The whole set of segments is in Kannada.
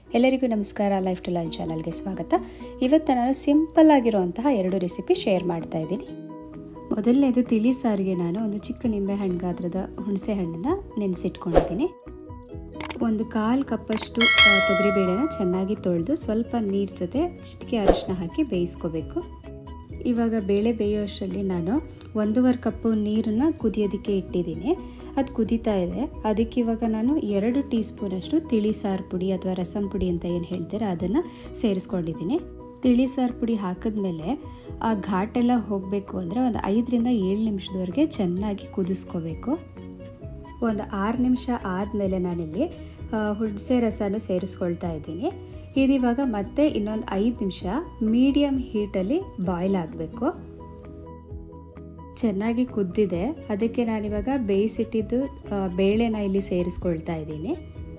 ಎಲ್ಲರಿಗೂ ನಮಸ್ಕಾರ ಲೈಫ್ ಟು ಲೈನ್ ಚಾನಲ್ಗೆ ಸ್ವಾಗತ ಇವತ್ತು ನಾನು ಸಿಂಪಲ್ ಆಗಿರುವಂತಹ ಎರಡು ರೆಸಿಪಿ ಶೇರ್ ಮಾಡ್ತಾ ಇದ್ದೀನಿ ಮೊದಲನೇದು ತಿಳಿ ಸಾರಿಗೆ ನಾನು ಒಂದು ಚಿಕ್ಕ ನಿಂಬೆಹಣ್ಣು ಗಾತ್ರದ ಹುಣಸೆ ಹಣ್ಣನ್ನು ನೆನೆಸಿಟ್ಕೊಂಡಿದ್ದೀನಿ ಒಂದು ಕಾಲು ಕಪ್ಪಷ್ಟು ಆ, ತೊಗರಿಬೇಳೆನ ಚೆನ್ನಾಗಿ ತೊಳೆದು ಸ್ವಲ್ಪ ನೀರು ಜೊತೆ ಚಿಟಿಕೆ ಅರಿಶಿನ ಹಾಕಿ ಬೇಯಿಸ್ಕೋಬೇಕು ಇವಾಗ ಬೇಳೆ ಬೇಯೋಷ್ಟರಲ್ಲಿ ನಾನು ಒಂದೂವರೆ ಕಪ್ಪು ನೀರನ್ನು ಕುದಿಯೋದಕ್ಕೆ ಇಟ್ಟಿದ್ದೀನಿ ಅದು ಕುದೀತಾ ಇದೆ ಅದಕ್ಕೆ ಇವಾಗ ನಾನು ಎರಡು ಟೀ ಸ್ಪೂನಷ್ಟು ತಿಳಿ ಸಾರು ಪುಡಿ ಅಥವಾ ರಸಂ ಪುಡಿ ಅಂತ ಏನು ಹೇಳ್ತಾರೆ ಅದನ್ನು ಸೇರಿಸ್ಕೊಂಡಿದ್ದೀನಿ ತಿಳಿ ಸಾರು ಪುಡಿ ಹಾಕಿದ್ಮೇಲೆ ಆ ಘಾಟೆಲ್ಲ ಹೋಗಬೇಕು ಅಂದರೆ ಒಂದು ಐದರಿಂದ ಏಳು ನಿಮಿಷದವರೆಗೆ ಚೆನ್ನಾಗಿ ಕುದಿಸ್ಕೋಬೇಕು ಒಂದು ಆರು ನಿಮಿಷ ಆದಮೇಲೆ ನಾನಿಲ್ಲಿ ಆ, ಹುಣಸೆ ರಸನ ಸೇರಿಸ್ಕೊಳ್ತಾ ಇದ್ದೀನಿ ಇದಿವಾಗ ಮತ್ತೆ ಇನ್ನೊಂದು ಐದು ನಿಮಿಷ ಮೀಡಿಯಮ್ ಹೀಟಲ್ಲಿ ಬಾಯ್ಲ್ ಆಗಬೇಕು ಚೆನ್ನಾಗಿ ಕುದ್ದಿದೆ ಅದಕ್ಕೆ ನಾನಿವಾಗ ಬೇಯಿಸಿಟ್ಟಿದ್ದು ಆ, ಬೇಳೆನ ಇಲ್ಲಿ ಸೇರಿಸ್ಕೊಳ್ತಾ ಇದ್ದೀನಿ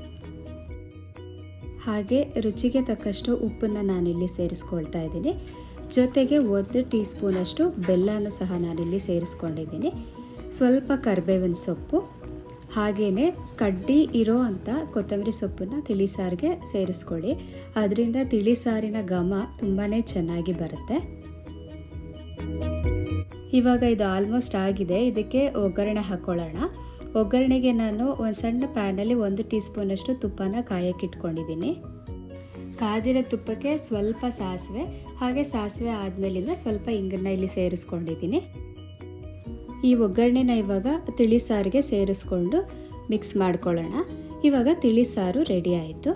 ಹಾಗೆ ರುಚಿಗೆ ತಕ್ಕಷ್ಟು ಉಪ್ಪನ್ನು ನಾನಿಲ್ಲಿ ಸೇರಿಸ್ಕೊಳ್ತಾ ಇದ್ದೀನಿ ಜೊತೆಗೆ ಒಂದು ಟೀ ಸ್ಪೂನಷ್ಟು ಬೆಲ್ಲನೂ ಸಹ ನಾನಿಲ್ಲಿ ಸೇರಿಸ್ಕೊಂಡಿದ್ದೀನಿ ಸ್ವಲ್ಪ ಕರಿಬೇವಿನ ಸೊಪ್ಪು ಹಾಗೆಯೇ ಕಡ್ಡಿ ಇರೋ ಅಂಥ ಕೊತ್ತಂಬರಿ ಸೊಪ್ಪನ್ನು ತಿಳಿ ಸಾರಿಗೆ ಸೇರಿಸ್ಕೊಳ್ಳಿ ಅದರಿಂದ ತಿಳಿ ಸಾರಿನ ಘಮ ತುಂಬಾ ಚೆನ್ನಾಗಿ ಬರುತ್ತೆ ಇವಾಗ ಇದು ಆಲ್ಮೋಸ್ಟ್ ಆಗಿದೆ ಇದಕ್ಕೆ ಒಗ್ಗರಣೆ ಹಾಕ್ಕೊಳ್ಳೋಣ ಒಗ್ಗರಣೆಗೆ ನಾನು ಒಂದು ಸಣ್ಣ ಪ್ಯಾನಲ್ಲಿ ಒಂದು ಟೀ ಸ್ಪೂನಷ್ಟು ತುಪ್ಪನ ಕಾಯಕ್ಕೆ ಇಟ್ಕೊಂಡಿದ್ದೀನಿ ಕಾದಿರೋ ತುಪ್ಪಕ್ಕೆ ಸ್ವಲ್ಪ ಸಾಸಿವೆ ಹಾಗೆ ಸಾಸಿವೆ ಆದಮೇಲಿಂದ ಸ್ವಲ್ಪ ಇಂಗನ್ನ ಇಲ್ಲಿ ಸೇರಿಸ್ಕೊಂಡಿದ್ದೀನಿ ಈ ಒಗ್ಗರಣೆನ ಇವಾಗ ತಿಳಿ ಸಾರಿಗೆ ಸೇರಿಸ್ಕೊಂಡು ಮಿಕ್ಸ್ ಮಾಡ್ಕೊಳ್ಳೋಣ ಇವಾಗ ತಿಳಿ ಸಾರು ರೆಡಿ ಆಯಿತು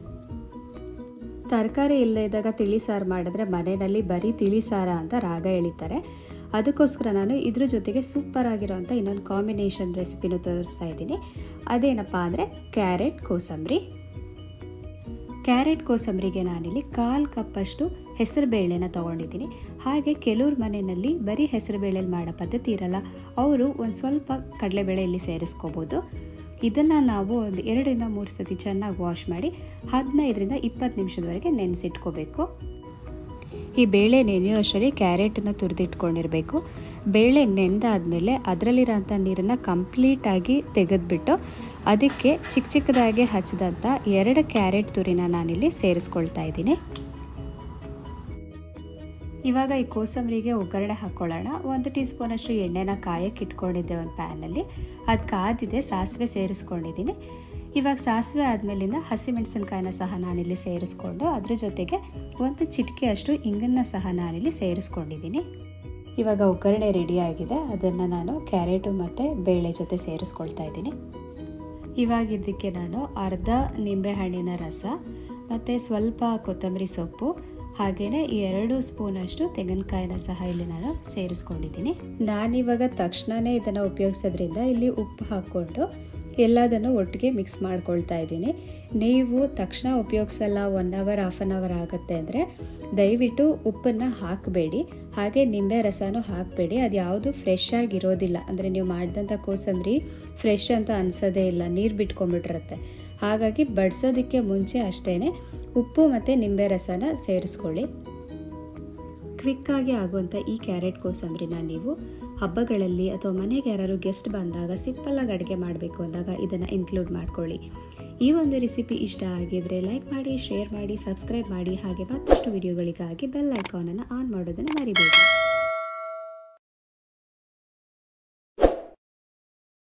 ತರಕಾರಿ ಇಲ್ಲದೆ ಇದ್ದಾಗ ತಿಳಿ ಸಾರು ಮಾಡಿದ್ರೆ ಮನೆಯಲ್ಲಿ ಬರೀ ತಿಳಿ ಸಾರ ಅಂತ ರಾಗ ಎಳಿತಾರೆ ಅದಕ್ಕೋಸ್ಕರ ನಾನು ಇದ್ರ ಜೊತೆಗೆ ಸೂಪರ್ ಆಗಿರೋಂಥ ಇನ್ನೊಂದು ಕಾಂಬಿನೇಷನ್ ರೆಸಿಪಿನೂ ತೋರಿಸ್ತಾ ಇದ್ದೀನಿ ಅದೇನಪ್ಪ ಅಂದರೆ ಕ್ಯಾರೆಟ್ ಕೋಸಂಬರಿ ಕ್ಯಾರೆಟ್ ಕೋಸಂಬರಿಗೆ ನಾನಿಲ್ಲಿ ಕಾಲು ಕಪ್ಪಷ್ಟು ಹೆಸರುಬೇಳೆನ ತೊಗೊಂಡಿದ್ದೀನಿ ಹಾಗೆ ಕೆಲವ್ರ ಮನೆಯಲ್ಲಿ ಬರೀ ಹೆಸರುಬೇಳೆಲಿ ಮಾಡೋ ಪದ್ಧತಿ ಇರಲ್ಲ ಅವರು ಒಂದು ಸ್ವಲ್ಪ ಕಡಲೆಬೇಳೆ ಇಲ್ಲಿ ಸೇರಿಸ್ಕೋಬೋದು ಇದನ್ನು ನಾವು ಒಂದು ಎರಡರಿಂದ ಮೂರು ಸತಿ ಚೆನ್ನಾಗಿ ವಾಶ್ ಮಾಡಿ ಹದಿನೈದರಿಂದ ಇಪ್ಪತ್ತು ನಿಮಿಷದವರೆಗೆ ನೆನೆಸಿಟ್ಕೋಬೇಕು ಈ ಬೇಳೆ ನೆನೆಯುವಷ್ಟರಲ್ಲಿ ಕ್ಯಾರೆಟನ್ನು ತುರಿದಿಟ್ಕೊಂಡಿರಬೇಕು ಬೇಳೆ ನೆಂದಾದಮೇಲೆ ಅದರಲ್ಲಿರೋಂಥ ನೀರನ್ನು ಕಂಪ್ಲೀಟಾಗಿ ತೆಗೆದುಬಿಟ್ಟು ಅದಕ್ಕೆ ಚಿಕ್ಕ ಚಿಕ್ಕದಾಗಿ ಹಚ್ಚಿದಂಥ ಎರಡು ಕ್ಯಾರೆಟ್ ತುರಿನ ನಾನಿಲ್ಲಿ ಸೇರಿಸ್ಕೊಳ್ತಾ ಇದ್ದೀನಿ ಇವಾಗ ಈ ಕೋಸಂಬರಿಗೆ ಒಗ್ಗರಣೆ ಹಾಕ್ಕೊಳ್ಳೋಣ ಒಂದು ಟೀ ಸ್ಪೂನಷ್ಟು ಎಣ್ಣೆನ ಕಾಯಕ್ಕೆ ಇಟ್ಕೊಂಡಿದ್ದೆ ಒಂದು ಪ್ಯಾನಲ್ಲಿ ಅದು ಕಾದಿದೆ ಸಾಸಿವೆ ಸೇರಿಸ್ಕೊಂಡಿದ್ದೀನಿ ಇವಾಗ ಸಾಸಿವೆ ಆದಮೇಲಿಂದ ಹಸಿಮೆಣಸಿನ್ಕಾಯಿನ ಸಹ ನಾನಿಲ್ಲಿ ಸೇರಿಸ್ಕೊಂಡು ಅದ್ರ ಜೊತೆಗೆ ಒಂದು ಚಿಟಿಕೆ ಅಷ್ಟು ಇಂಗನ್ನ ಸಹ ನಾನಿಲ್ಲಿ ಸೇರಿಸ್ಕೊಂಡಿದ್ದೀನಿ ಇವಾಗ ಒಗ್ಗರಣೆ ರೆಡಿ ಆಗಿದೆ ಅದನ್ನು ನಾನು ಕ್ಯಾರೆಟು ಮತ್ತು ಬೇಳೆ ಜೊತೆ ಸೇರಿಸ್ಕೊಳ್ತಾ ಇದ್ದೀನಿ ಇವಾಗ ಇದಕ್ಕೆ ನಾನು ಅರ್ಧ ನಿಂಬೆಹಣ್ಣಿನ ರಸ ಮತ್ತು ಸ್ವಲ್ಪ ಕೊತ್ತಂಬರಿ ಸೊಪ್ಪು ಹಾಗೆಯೇ ಎರಡು ಸ್ಪೂನಷ್ಟು ತೆಂಗಿನಕಾಯಿನ ಸಹ ಇಲ್ಲಿ ನಾನು ಸೇರಿಸ್ಕೊಂಡಿದ್ದೀನಿ ನಾನಿವಾಗ ತಕ್ಷಣವೇ ಇದನ್ನು ಉಪಯೋಗಿಸೋದ್ರಿಂದ ಇಲ್ಲಿ ಉಪ್ಪು ಹಾಕ್ಕೊಂಡು ಎಲ್ಲದನ್ನು ಒಟ್ಟಿಗೆ ಮಿಕ್ಸ್ ಮಾಡ್ಕೊಳ್ತಾ ಇದ್ದೀನಿ ನೀವು ತಕ್ಷಣ ಉಪಯೋಗಿಸಲ್ಲ one hour half an hour ಆಗುತ್ತೆ ಅಂದರೆ ದಯವಿಟ್ಟು ಉಪ್ಪನ್ನು ಹಾಕಬೇಡಿ ಹಾಗೆ ನಿಂಬೆ ರಸನೂ ಹಾಕಬೇಡಿ ಅದು ಯಾವುದು ಫ್ರೆಶ್ ಆಗಿರೋದಿಲ್ಲ ಅಂದರೆ ನೀವು ಮಾಡಿದಂಥ ಕೋಸಂಬರಿ ಫ್ರೆಶ್ ಅಂತ ಅನಿಸೋದೇ ಇಲ್ಲ ನೀರು ಬಿಟ್ಕೊಂಡ್ಬಿಟ್ಟಿರುತ್ತೆ ಹಾಗಾಗಿ ಬಡಿಸೋದಕ್ಕೆ ಮುಂಚೆ ಅಷ್ಟೇ ಉಪ್ಪು ಮತ್ತು ನಿಂಬೆ ರಸನ ಸೇರಿಸ್ಕೊಳ್ಳಿ ಕ್ವಿಕ್ಕಾಗಿ ಆಗುವಂಥ ಈ ಕ್ಯಾರೆಟ್ ಕೋಸಂಬರಿನ ನೀವು ಹಬ್ಬಗಳಲ್ಲಿ ಅಥವಾ ಮನೆಗೆ ಯಾರು ಗೆಸ್ಟ್ ಬಂದಾಗ ಸಿಂಪಲ್ಲಾಗಿ ಅಡುಗೆ ಮಾಡಬೇಕು ಅಂದಾಗ ಇದನ್ನು ಇನ್ಕ್ಲೂಡ್ ಮಾಡ್ಕೊಳ್ಳಿ ಈ ಒಂದು ರೆಸಿಪಿ ಇಷ್ಟ ಆಗಿದ್ರೆ ಲೈಕ್ ಮಾಡಿ ಶೇರ್ ಮಾಡಿ ಸಬ್ಸ್ಕ್ರೈಬ್ ಮಾಡಿ ಹಾಗೆ ಮತ್ತಷ್ಟು ವಿಡಿಯೋಗಳಿಗಾಗಿ ಬೆಲ್ ಐಕಾನನ್ನು ಆನ್ ಮಾಡೋದನ್ನು ಮರಿಬೇಡಿ